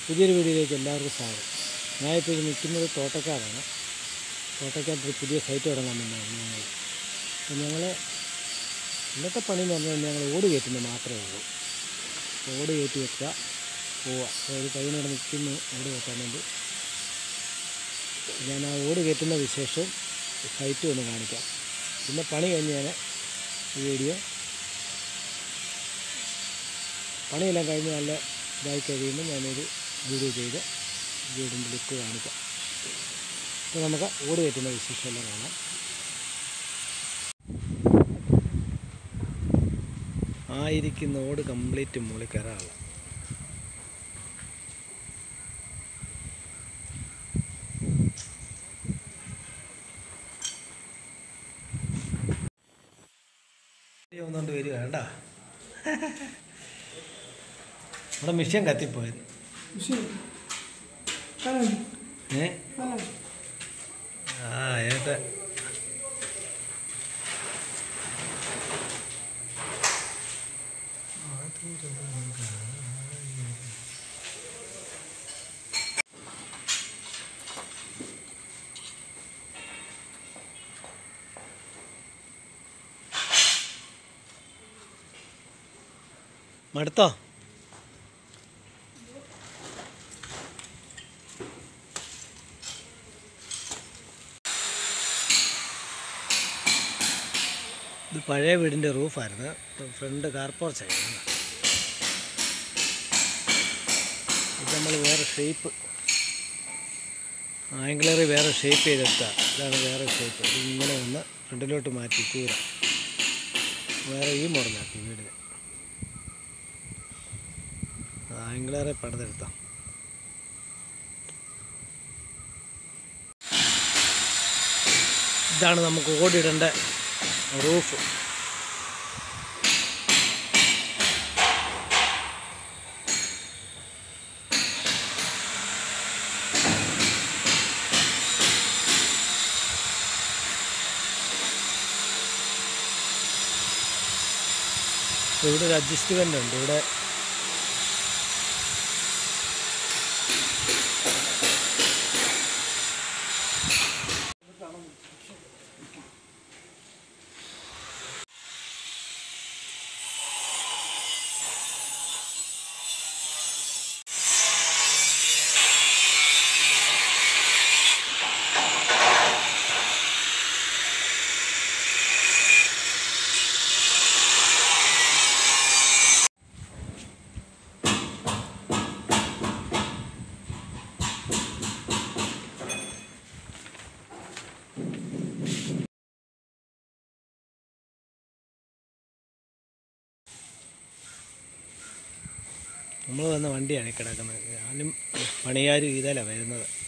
പുതിയൊരു വീഡിയോയിലേക്ക് എല്ലാവർക്കും സ്വാഗതം ഞാനിപ്പോൾ ഇത് നിൽക്കുന്നത് തോട്ടക്കാടാണ് തോട്ടക്കാട്ടിൽ ഒരു പുതിയ സൈറ്റ് തുടങ്ങാൻ വേണ്ടിയാണ് ഞങ്ങൾ അപ്പോൾ ഞങ്ങൾ ഇന്നത്തെ പണി എന്ന് പറഞ്ഞാൽ ഞങ്ങൾ ഓട് കയറ്റുന്നത് മാത്രമേ ഉള്ളൂ ഓട് കയറ്റി വെക്കുക പോവുക അപ്പോൾ ഒരു പയ്യനോട് നിൽക്കുന്നു ഓട് കയറ്റാൻ വേണ്ടി ഞാൻ ആ ഓട് കയറ്റുന്ന വിശേഷവും സൈറ്റും ഒന്ന് കാണിക്കാം പിന്നെ പണി കഴിഞ്ഞ് ഞാൻ ഈ വീഡിയോ പണിയെല്ലാം കഴിഞ്ഞ് നല്ല ഇതായി കഴിയുമ്പോൾ ഞാനൊരു വീഡിയോ ചെയ്ത് വീടിൻ്റെ ലുക്ക് കാണിക്കാം അപ്പോൾ നമുക്ക് ഓട് കയറ്റുന്ന വിശേഷമെല്ലാം കാണാം ആയിരിക്കുന്ന ഓട് കംപ്ലീറ്റ് മുകളിൽ കയറാനുള്ള ഒന്നുകൊണ്ട് വരിക വേണ്ട നമ്മുടെ മിഷ്യൻ കത്തിപ്പോയത് ഏ ആ ഏത്തെ മടുത്തോ ഇത് പഴയ വീടിൻ്റെ റൂഫായിരുന്നു ഫ്രണ്ട് കാർ പോർച്ചായിരുന്നു ഇത് നമ്മൾ വേറെ ഷേപ്പ് ആംഗിളറി വേറെ ഷേപ്പ് ചെയ്തെടുത്ത ഇതാണ് വേറെ ഷേപ്പ് ഇത് ഇങ്ങനെ ഒന്ന് ഫ്രണ്ടിലോട്ട് മാറ്റി കൂര വേറെ ഈ മോഡലാക്കി വീടിന് ആംഗിളറെ പണിതെടുത്ത ഇതാണ് നമുക്ക് ഓടിടേണ്ട റൂഫ് ഇവിടെ ഒരു അഡ്ജസ്റ്റ്മെൻ്റ് ഉണ്ട് ഇവിടെ നമ്മൾ വന്ന വണ്ടിയാണ് ഈ കിടക്കുന്നത് ഞാനും പണിയാരും ഇതിലാണ് വരുന്നത്